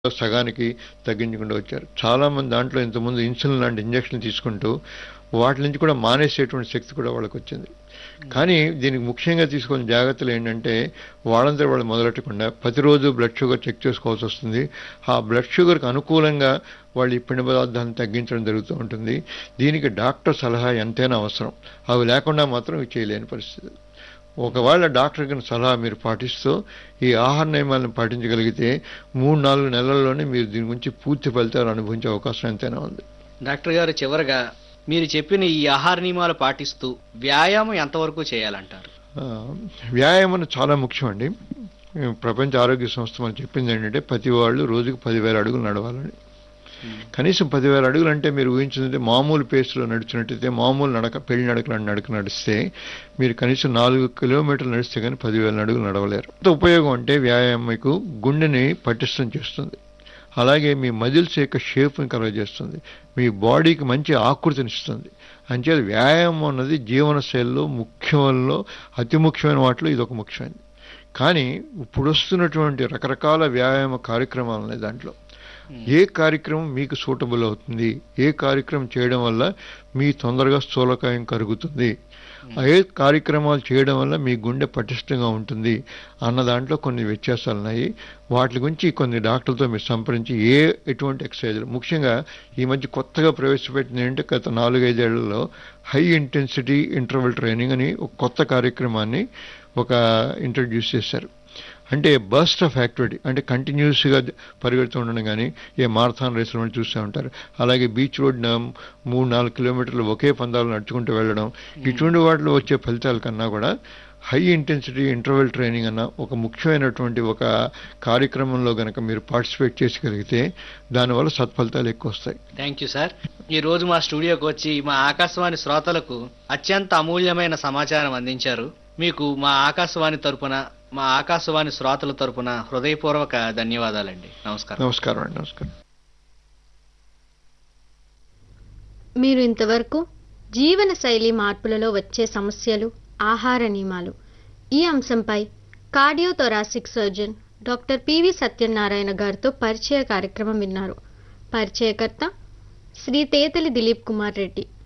సగానికి తగ్గించకుండా వచ్చారు చాలామంది దాంట్లో ఇంతకుముందు ఇన్సులిన్ లాంటి ఇంజక్షన్లు తీసుకుంటూ వాటి నుంచి కూడా మానేసేటువంటి శక్తి కూడా వాళ్ళకి వచ్చింది కానీ దీనికి ముఖ్యంగా తీసుకున్న జాగ్రత్తలు ఏంటంటే వాళ్ళంతా వాళ్ళు మొదలెట్టకుండా ప్రతిరోజు బ్లడ్ షుగర్ చెక్ చేసుకోవాల్సి వస్తుంది ఆ బ్లడ్ షుగర్కి అనుకూలంగా వాళ్ళు ఈ పిండి పదార్థాలను తగ్గించడం జరుగుతూ ఉంటుంది దీనికి డాక్టర్ సలహా ఎంతైనా అవసరం అవి లేకుండా మాత్రం ఇవి చేయలేని పరిస్థితి ఒకవేళ డాక్టర్ గారి సలహా మీరు పాటిస్తూ ఈ ఆహార నియమాలను పాటించగలిగితే మూడు నాలుగు నెలల్లోనే మీరు దీని గురించి పూర్తి ఫలితాలు అనుభవించే అవకాశం ఎంతైనా ఉంది డాక్టర్ గారు చివరగా మీరు చెప్పిన ఈ ఆహార నియమాలు పాటిస్తూ వ్యాయామం ఎంతవరకు చేయాలంటారు ఆ, వ్యాయామం చాలా ముఖ్యం అండి ప్రపంచ ఆరోగ్య సంస్థ మనం చెప్పింది ఏంటంటే ప్రతి వాళ్ళు రోజుకు పదివేల అడుగులు నడవాలని కనీసం పదివేల అడుగులు అంటే మీరు ఊహించిందంటే మామూలు పేస్లో నడిచినట్టయితే మామూలు నడక పెళ్లి నడకలు నడక నడిస్తే మీరు కనీసం నాలుగు కిలోమీటర్లు నడిస్తే కానీ పదివేల అడుగులు నడవలేరు ఎంత ఉపయోగం అంటే వ్యాయామం మీకు గుండెని పటిష్టం చేస్తుంది అలాగే మీ మజిల్స్ యొక్క షేప్ని కలర్ చేస్తుంది మీ బాడీకి మంచి ఆకృతినిస్తుంది అంచేత వ్యాయామం అన్నది జీవన శైలిలో ముఖ్యంలో అతి ముఖ్యమైన వాటిలో ఇది ఒక ముఖ్యమైనది కానీ ఇప్పుడు వస్తున్నటువంటి రకరకాల వ్యాయామ కార్యక్రమాలు ఉన్నాయి దాంట్లో ఏ కార్యక్రమం మీకు సూటబుల్ అవుతుంది ఏ కార్యక్రమం చేయడం వల్ల మీ తొందరగా స్థూలకాయం కరుగుతుంది ఏ కార్యక్రమాలు చేయడం వల్ల మీ గుండె పటిష్టంగా ఉంటుంది అన్న దాంట్లో కొన్ని వ్యత్యాసాలు ఉన్నాయి వాటి గురించి కొన్ని డాక్టర్లతో మీరు సంప్రదించి ఏ ఎటువంటి ఎక్సర్సైజులు ముఖ్యంగా ఈ మధ్య కొత్తగా ప్రవేశపెట్టింది ఏంటంటే గత నాలుగైదేళ్లలో హై ఇంటెన్సిటీ ఇంటర్వెల్ ట్రైనింగ్ అని ఒక కొత్త కార్యక్రమాన్ని ఒక ఇంట్రడ్యూస్ చేశారు అంటే బర్స్ట్ ఆఫ్ యాక్టివిటీ అంటే కంటిన్యూస్గా పరిగెడుతూ ఉండడం కానీ ఏ మారథాన్ రేసులు మనం చూస్తూ ఉంటారు అలాగే బీచ్ రోడ్ మూడు నాలుగు కిలోమీటర్లు ఒకే పందాలు నడుచుకుంటూ వెళ్ళడం ఇటువంటి వాటిలో వచ్చే ఫలితాల కన్నా కూడా హై ఇంటెన్సిటీ ఇంటర్వెల్ ట్రైనింగ్ అన్న ఒక ముఖ్యమైనటువంటి ఒక కార్యక్రమంలో గనక మీరు పార్టిసిపేట్ చేసగలిగితే దానివల్ల సత్ఫలితాలు ఎక్కువ వస్తాయి థ్యాంక్ యూ సార్ ఈ రోజు మా స్టూడియోకి వచ్చి మా ఆకాశవాణి శ్రోతలకు అత్యంత అమూల్యమైన సమాచారం అందించారు మీకు మా ఆకాశవాణి తరపున మా ఆకాశవాణి శ్రోతల తరపున హృదయపూర్వక ధన్యవాదాలండి నమస్కారం నమస్కారం అండి నమస్కారం మీరు ఇంతవరకు జీవన శైలి మార్పులలో వచ్చే సమస్యలు ఆహార నియమాలు ఈ అంశంపై cardiothoracic surgeon doctor P V Satyanarayana గారితో పరిచయ కార్యక్రమం విన్నారు పరిచయకర్త శ్రీ తేతలి దిలీప్ కుమార్ రెడ్డి